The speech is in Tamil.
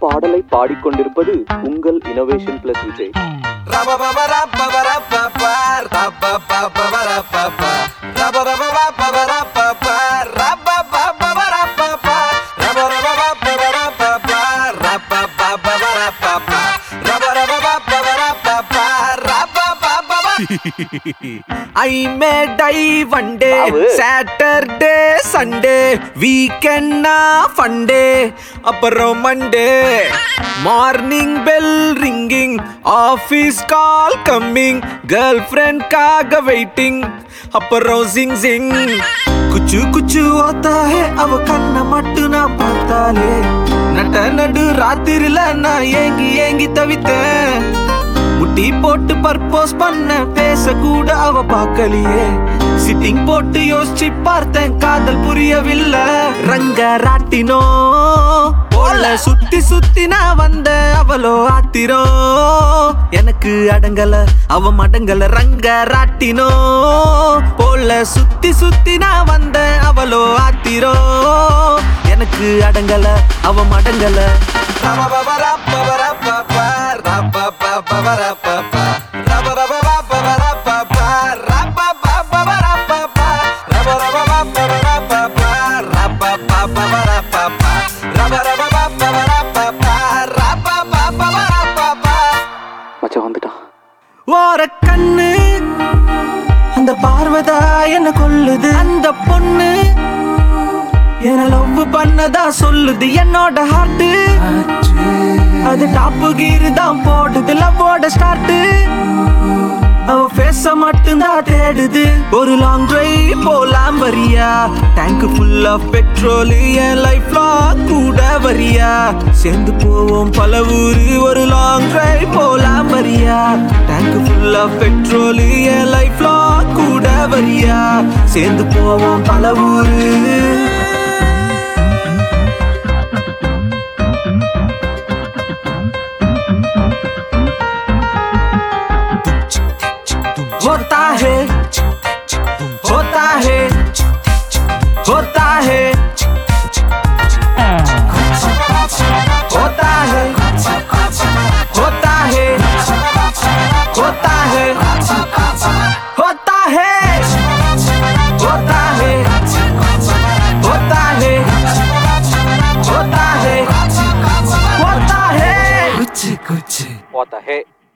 பாடலை பாடிக்கொண்டிருப்பது உங்கள் innovation plus Vijay I may die one day பாவு. சாட்டர்டே சண்டே வீக்கெண்ட்னா ஃபண்டே அப்புறம் Monday morning bell ringing office call coming girl ஃப்ரெண்ட்காக வெயிட்டிங் அப்புறம் சிங் சிங் குச்சு குச்சு ஓத்தா ஹே அவ கண்ணை மட்டும் நான் பார்த்தாலே நட்ட நடு ராத்திரில நான் ஏங்கி ஏங்கி தவித்தேன் முட்டி போட்டு பர்போஸ் பண்ண பேச கூட அவ பார்க்கலையே சிட்டிங் போட்டு யோசிச்சு பார்த்தேன் காதல் புரியவில்லை ரங்க ராட்டினோ போல சுத்தி சுத்தி நான் வந்த அவளோ ஆத்திரோ எனக்கு அடங்கல அவ மடங்கல ரங்க ராட்டினோ போல சுத்தி சுத்தி நான் வந்த அவளோ ஆத்திரோ எனக்கு அடங்கல அவ மடங்கல மச்சான் வந்துட்டான் ஓர கண்ணு அந்த பார்வதா என்ன கொல்லுது அந்த பொண்ணு என்ன லவ் பண்ணதா சொல்லுது என்னோட ஹார்ட் அது டாப்பு கீரு தான் போடுது லவ்வோட ஸ்டார்ட் அவ பேச மட்டும்தான் தேடுது ஒரு லாங் டிரைவ் போலாம் வரியா டேங்க் ஃபுல் ஆஃப் பெட்ரோல் என் லைஃப் லாங் கூட வரியா சேர்ந்து போவோம் பல ஊரு ஒரு லாங் டிரைவ் போலாம் வரியா டேங்க் ஃபுல் ஆஃப் பெட்ரோல் என் லைஃப் லாங் கூட வரியா சேர்ந்து போவோம் பல ஊரு होता है होता है होता है होता है होता है होता है होता है होता है होता है होता है होता है कुछ कुछ வாட் த ஹே